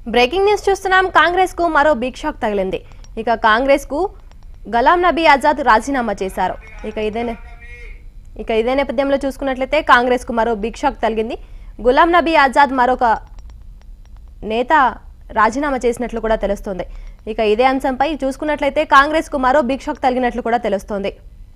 breaking news చూస్తున్నాం కాంగ్రెస్ కు మరో బిగ్ షాక్ తగిలింది ఇక కాంగ్రెస్ కు గలాం నబీ ఆజాద్ రాజీనామా చేశారు ఇక ఇదే నే- ఇక ఇదే నేపథ్యంలో చూసుకున్నట్లయితే కాంగ్రెస్ కు మరో బిగ్ షాక్ తగిలింది గులాం నబీ ఆజాద్ మరొక నేత రాజీనామా చేసినట్లు కూడా తెలుస్తోంది ఇక ఇదే అంశంపై చూసుకున్నట్లయితే కాంగ్రెస్ కు మరో బిగ్ షాక్ తగిలినట్లు కూడా తెలుస్తోంది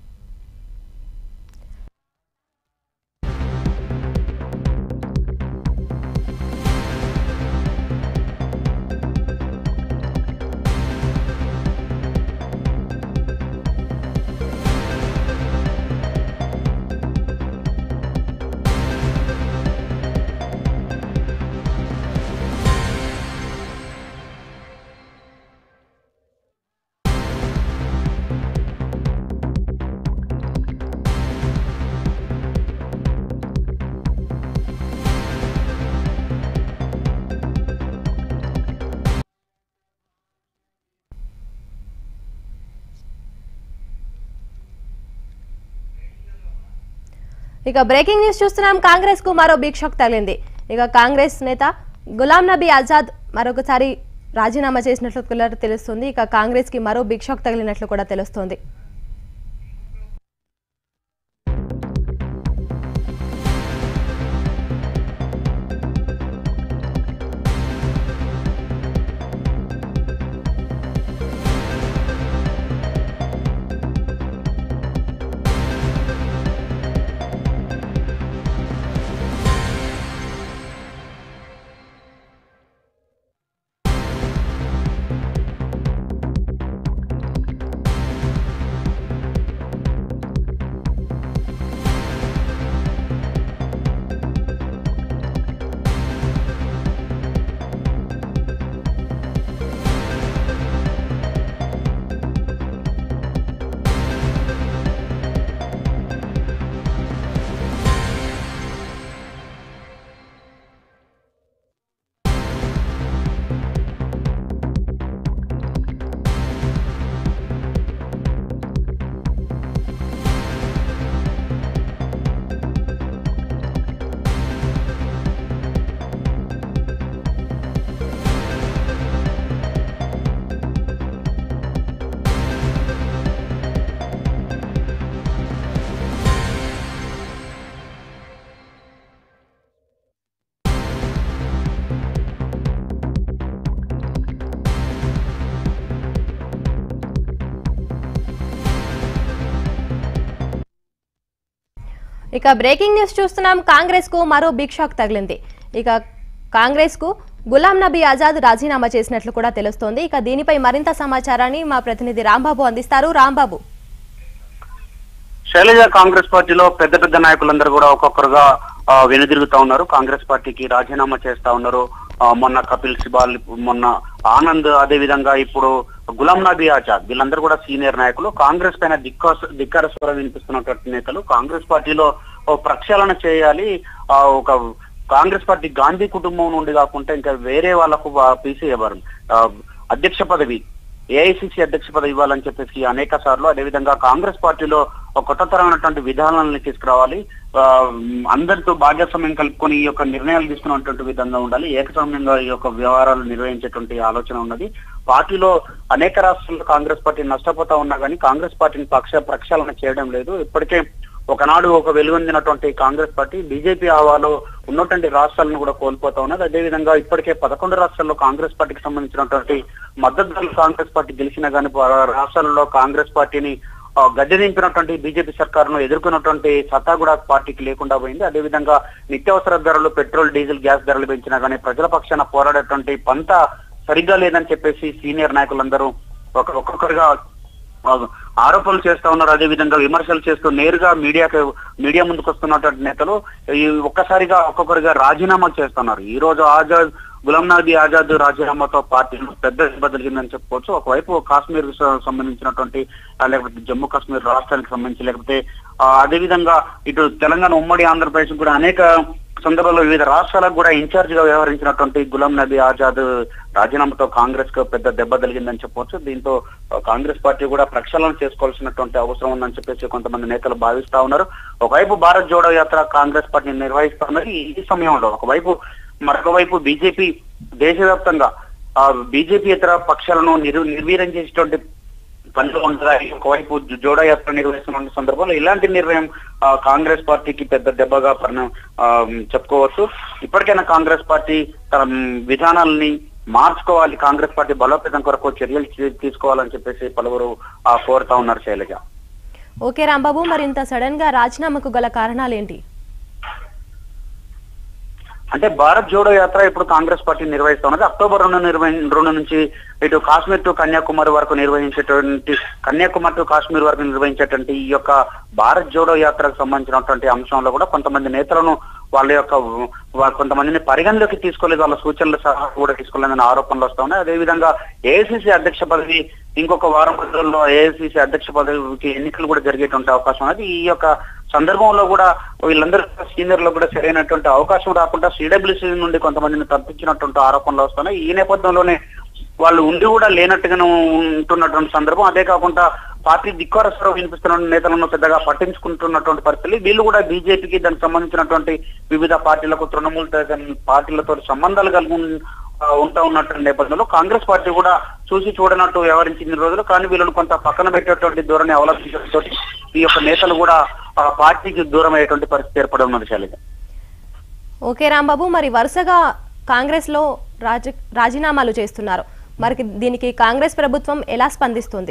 ఇక బ్రేకింగ్ న్యూస్ చూస్తున్నాం కాంగ్రెస్ కు మరో బిగ్ షాక్ తగిలింది ఇక కాంగ్రెస్ నేత గులాం నబీ ఆజాద్ మరొకసారి రాజీనామా చేసినట్లు కూడా తెలుస్తుంది ఇక కాంగ్రెస్ కి మరో బిగ్ షాక్ తగిలినట్లు కూడా తెలుస్తోంది ఇక బ్రేకింగ్ న్యూస్ చూస్తున్నాం కాంగ్రెస్ కు మరో బిగ్ షాక్ తగిలింది ఇక కాంగ్రెస్ కు గులాం నబీ ఆజాద్ రాజీనామా చేసినట్లు కూడా తెలుస్తోంది ఇక దీనిపై మరింత సమాచారాన్ని మా ప్రతినిధి రాంబాబు అందిస్తారు రాంబాబు శైలజ కాంగ్రెస్ పార్టీలో పెద్ద పెద్ద నాయకులందరూ కూడా ఒక్కొక్కరుగా ఆ, వెనుదిరుగుతా ఉన్నారు కాంగ్రెస్ పార్టీకి రాజీనామా చేస్తా ఉన్నారు ఆ, మొన్న కపిల్ సిబాల్ మొన్న ఆనంద్ అదే విధంగా ఇప్పుడు గులాం నబీ ఆజాద్ వీళ్ళందరూ కూడా సీనియర్ నాయకులు కాంగ్రెస్ పైన దిక్కాస ధిక్కార స్వరం వినిపిస్తున్నటువంటి నేతలు కాంగ్రెస్ పార్టీలో ఓ ప్రక్షాళన చేయాలి ఆ, ఒక కాంగ్రెస్ పార్టీ గాంధీ కుటుంబం నుండి కాకుండా ఇంకా వేరే వాళ్ళకు పీసీ ఎవరు ఆ, అధ్యక్ష పదవి ఏఐసిసి అధ్యక్ష పదవి ఇవ్వాలని చెప్పేసి అనేక సార్లు అదేవిధంగా కాంగ్రెస్ పార్టీలో ఒక కొత్త తరమైనటువంటి విధానాలను తీసుకురావాలి ఆ, అందరితో భాగస్వామ్యం కలుపుకొని ఈ యొక్క నిర్ణయాలు తీసుకున్నటువంటి విధంగా ఉండాలి ఏకస్వామ్యంగా ఈ యొక్క వ్యవహారాలు నిర్వహించేటువంటి ఆలోచన ఉన్నది పార్టీలో అనేక రాష్ట్రాల్లో కాంగ్రెస్ పార్టీ నష్టపోతా ఉన్నా కానీ కాంగ్రెస్ పార్టీని పక్ష ప్రక్షాళన చేయడం లేదు ఇప్పటికే ఒకనాడు ఒక వెలుగొందినటువంటి కాంగ్రెస్ పార్టీ బీజేపీ హవాలో ఉన్నటువంటి రాష్ట్రాలను కూడా కోల్పోతా ఉన్నది అదేవిధంగా ఇప్పటికే పదకొండు రాష్ట్రాల్లో కాంగ్రెస్ పార్టీకి సంబంధించినటువంటి మద్దతుదారులు కాంగ్రెస్ పార్టీ గెలిచినా కానీ రాష్ట్రాలలో కాంగ్రెస్ పార్టీని ఆ, గద్దె దింపినటువంటి బీజేపీ సర్కారును ఎదుర్కొన్నటువంటి సత్తా కూడా పార్టీకి లేకుండా పోయింది అదేవిధంగా నిత్యావసర ధరలు పెట్రోల్ డీజిల్ గ్యాస్ ధరలు పెంచినా కానీ ప్రజల పక్షాన పోరాడేటువంటి పంత సరిగ్గా లేదని చెప్పేసి సీనియర్ నాయకులందరూ ఒక ఒక్కొక్కరుగా ఆ, ఆరోపణలు చేస్తా ఉన్నారు అదే విధంగా విమర్శలు చేస్తూ నేరుగా మీడియాకు మీడియా ముందుకు వస్తున్నటువంటి నేతలు ఈ ఒక్కసారిగా ఒక్కొక్కరిగా రాజీనామా చేస్తున్నారు ఈ రోజు ఆజాద్ గులాం నబీ ఆజాద్ రాజీనామాతో పార్టీ పెద్ద దెబ్బ జరిగిందని చెప్పుకోవచ్చు ఒకవైపు కాశ్మీర్ సంబంధించినటువంటి ఆ, లేకపోతే జమ్మూ కాశ్మీర్ రాష్ట్రానికి సంబంధించి లేకపోతే ఆ, అదే విధంగా ఇటు తెలంగాణ ఉమ్మడి ఆంధ్రప్రదేశ్ కూడా అనేక సందర్భాల్లో వివిధ రాష్ట్రాలకు కూడా ఇన్ఛార్జ్ గా వ్యవహరించినటువంటి గులాం నబీ ఆజాద్ రాజీనామాతో కాంగ్రెస్ కు పెద్ద దెబ్బ తగిలిందని చెప్పొచ్చు దీంతో ఆ, కాంగ్రెస్ పార్టీ కూడా ప్రక్షాళన చేసుకోవాల్సినటువంటి అవసరం ఉందని చెప్పేసి కొంతమంది నేతలు భావిస్తా ఉన్నారు ఒకవైపు భారత్ జోడో యాత్ర కాంగ్రెస్ పార్టీ నిర్వహిస్తా ఉన్నది ఈ సమయంలో ఒకవైపు మరొక వైపు బీజేపీ దేశవ్యాప్తంగా బీజేపీ ఇతర పక్షాలను నిర్ నిర్వీర్యం చేసేటువంటి పనిలో ఉండగా ఒకవైపు జో- జోడో యాత్ర నిర్వహిస్తున్న సందర్భంలో ఇలాంటి నిర్ణయం ఆ, కాంగ్రెస్ పార్టీకి పెద్ద దెబ్బగా పరిణామం ఆ, చెప్పుకోవచ్చు ఇప్పటికైనా కాంగ్రెస్ పార్టీ తన మ్, విధానాలని మార్చుకోవాలి కాంగ్రెస్ పార్టీ బలోపేతం కొరకు చర్యలు తీ- తీసుకోవాలని చెప్పేసి పలువురు ఆ, కోరుతా ఉన్నారు శైలజ ఓకే రాంబాబు మరి ఇంత సడన్ గా రాజీనామాకు గల కారణాలు ఏంటి అంటే భారత్ జోడో యాత్ర ఇప్పుడు కాంగ్రెస్ పార్టీ నిర్వహిస్తా ఉన్నది అక్టోబర్ రెండు నిర్వహి రెండు నుంచి ఇటు కాశ్మీర్ టు కన్యాకుమారి వరకు నిర్వహించేటువంటి కన్యాకుమారి టు కాశ్మీర్ వరకు నిర్వహించేటువంటి ఈ యొక్క భారత్ జోడో యాత్రకు సంబంధించినటువంటి అంశంలో కూడా కొంతమంది నేతలను వాళ్ళ యొక్క వా- కొంతమందిని పరిగణలోకి తీసుకోలేదు వాళ్ళ సూచనలు సహా కూడా తీసుకోలేదని ఆరోపణలు వస్తా ఉన్నాయి అదేవిధంగా ఏఐసిసి అధ్యక్ష పదవి ఇంకొక వారం రోజుల్లో ఏఐసిసి అధ్యక్ష పదవికి ఎన్నికలు కూడా జరిగేటువంటి అవకాశం ఉన్నది ఈ యొక్క సందర్భంలో కూడా వీళ్ళందరూ సీనియర్లు కూడా సరైనటువంటి అవకాశం రాకుండా సిడబ్ల్యూసీ నుండి కొంతమందిని తప్పించినటువంటి ఆరోపణలు వస్తున్నాయి ఈ నేపథ్యంలోనే వాళ్ళు ఉండి కూడా లేనట్టుగానే ఉంటున్నటువంటి సందర్భం అదే కాకుండా పార్టీ దిక్వరసలో వినిపిస్తున్న నేతలను పెద్దగా పట్టించుకుంటున్నటువంటి పరిస్థితులు వీళ్ళు కూడా బీజేపీకి దానికి సంబంధించినటువంటి వివిధ పార్టీలకు తృణమూల్ పార్టీలతో సంబంధాలు కలిగి ఉన్- ఆ, ఉంటా ఉన్నటువంటి నేపథ్యంలో కాంగ్రెస్ పార్టీ కూడా చూసి చూడనట్టు వ్యవహరించిన రోజులు కానీ వీళ్ళను కొంత పక్కన పెట్టేటువంటి ధోరణి అవలంబించడంతో ఈ యొక్క నేతలు కూడా ఆ పార్టీకి దూరం అయ్యేటువంటి పరిస్థితి ఏర్పడి ఉన్నది శైలజ ఓకే రాంబాబు మరి వరుసగా కాంగ్రెస్ లో రాజ రాజీనామాలు చేస్తున్నారు మరి దీనికి కాంగ్రెస్ ప్రభుత్వం ఎలా స్పందిస్తుంది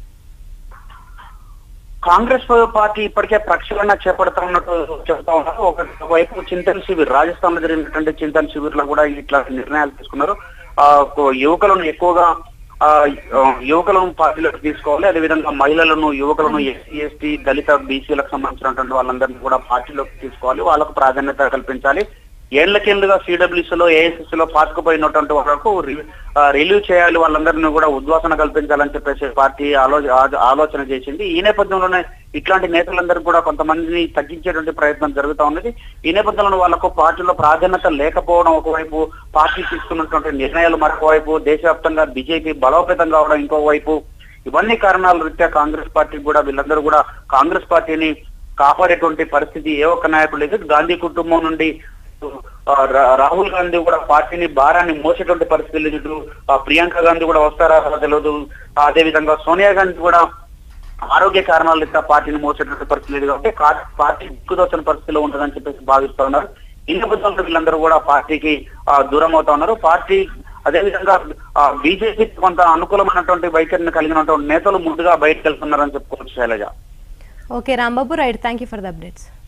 కాంగ్రెస్ పార్టీ ఇప్పటికే ప్రక్షాళన చేపడతా ఉన్నట్టు చెప్తా ఉన్నారు ఒక వైపు చింతన్ శిబిర్ రాజస్థాన్ లో జరిగినటువంటి చింతన్ శిబిర్ లో కూడా ఇట్లా నిర్ణయాలు తీసుకున్నారు ఆ కొ- యువకులను ఎక్కువగా ఆ ఆ, యువకులను పార్టీలోకి తీసుకోవాలి అదేవిధంగా మహిళలను యువకులను ఎస్సీ ఎస్టీ దళిత బీసీలకు సంబంధించినటువంటి వాళ్ళందరినీ కూడా పార్టీలోకి తీసుకోవాలి వాళ్ళకు ప్రాధాన్యత కల్పించాలి ఏళ్లకేళ్లుగా సిడబ్ల్యూసీ లో ఏఎస్ఎస్ లో పాతుకుపోయినటువంటి వాళ్ళకు రి- ఆ, రిలీవ్ చేయాలి వాళ్ళందరినీ కూడా ఉద్వాసన కల్పించాలని చెప్పేసి పార్టీ ఆలో- ఆ- ఆలోచన చేసింది ఈ నేపథ్యంలోనే ఇట్లాంటి నేతలందరికీ కూడా కొంతమందిని తగ్గించేటువంటి ప్రయత్నం జరుగుతా ఉన్నది ఈ నేపథ్యంలో వాళ్ళకు పార్టీలో ప్రాధాన్యత లేకపోవడం ఒకవైపు పార్టీ తీసుకున్నటువంటి నిర్ణయాలు మరొకవైపు దేశవ్యాప్తంగా బీజేపీ బలోపేతం కావడం ఇంకోవైపు ఇవన్నీ కారణాల రీత్యా కాంగ్రెస్ పార్టీ కూడా వీళ్ళందరూ కూడా కాంగ్రెస్ పార్టీని కాపాడేటువంటి పరిస్థితి ఏ ఒక్క నాయకుడు లేదు గాంధీ కుటుంబం నుండి ఆ, రా- రాహుల్ గాంధీ కూడా పార్టీని భారాన్ని మోసేటువంటి పరిస్థితి లేదు ఇటు, ఆ, ప్రియాంక గాంధీ కూడా వస్తారా రాదో తెలియదు ఆ, అదే విధంగా సోనియా గాంధీ కూడా ఆరోగ్య కారణాల రీత్యా పార్టీని మోసేటువంటి పరిస్థితి లేదు కాబట్టి కా- పార్టీ దిక్కుదోచని పరిస్థితిలో ఉంటుందని చెప్పేసి భావిస్తా ఉన్నారు ఈ నేపథ్యంలో వీళ్ళందరూ కూడా పార్టీకి ఆ, దూరం అవుతా ఉన్నారు పార్టీ అదేవిధంగా బీజేపీ కొంత అనుకూలమైనటువంటి వైఖరిని కలిగినటువంటి నేతలు ముందుగా బయటకు వెళ్తున్నారని చెప్పుకోవచ్చు Sailaja okay Rambabu right thank you for the updates